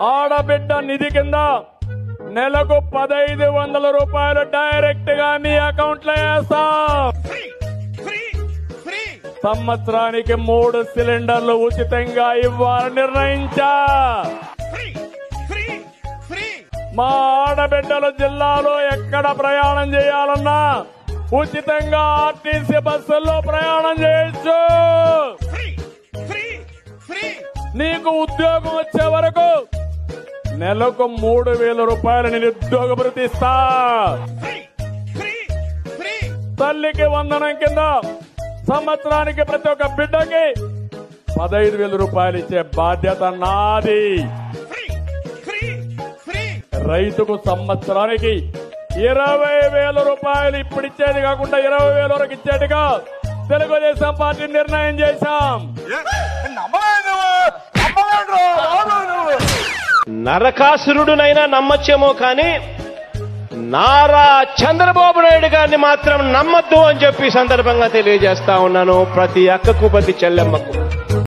ఆడబిడ్డ నిధి కింద నెలకు పదైదు వందల రూపాయలు డైరెక్ట్ గా నీ అకౌంట్ లో వేస్తాం ఫ్రీ ఫ్రీ ఫ్రీ సంవత్సరానికి మూడు సిలిండర్లు ఉచితంగా ఇవ్వాలని నిర్ణయించా ఫ్రీ ఫ్రీ ఫ్రీ మా ఆడబిడ్డలు జిల్లాలో ఎక్కడ ప్రయాణం చేయాలన్నా ఉచితంగా ఆర్టీసీ బస్సుల్లో ప్రయాణం చేయొచ్చు ఫ్రీ ఫ్రీ ఫ్రీ నీకు ఉద్యోగం వచ్చే వరకు నెలకు మూడు వేల రూపాయలు నిరుద్యోగ భృతి ఇస్తా ఫ్రీ ఫ్రీ ఫ్రీ తల్లికి వందనం కింద సంవత్సరానికి ప్రతి ఒక్క బిడ్డకి పదహైదు వేల రూపాయలు ఇచ్చే బాధ్యత నాది ఫ్రీ ఫ్రీ ఫ్రీ రైతుకు సంవత్సరానికి ఇరవై వేల రూపాయలు ఇప్పుడు ఇచ్చేది కాకుండా ఇరవై వేల వరకు ఇచ్చేట్టుగా తెలుగుదేశం పార్టీ నిర్ణయం చేశాం నరకాసురుడునైనా నమ్మచ్చేమో కానీ నారా చంద్రబాబు నాయుడు గారిని మాత్రం నమ్మద్దు అని చెప్పి ఈ సందర్భంగా తెలియజేస్తా ఉన్నాను ప్రతి అక్కకు ప్రతి చెల్లెమ్మకు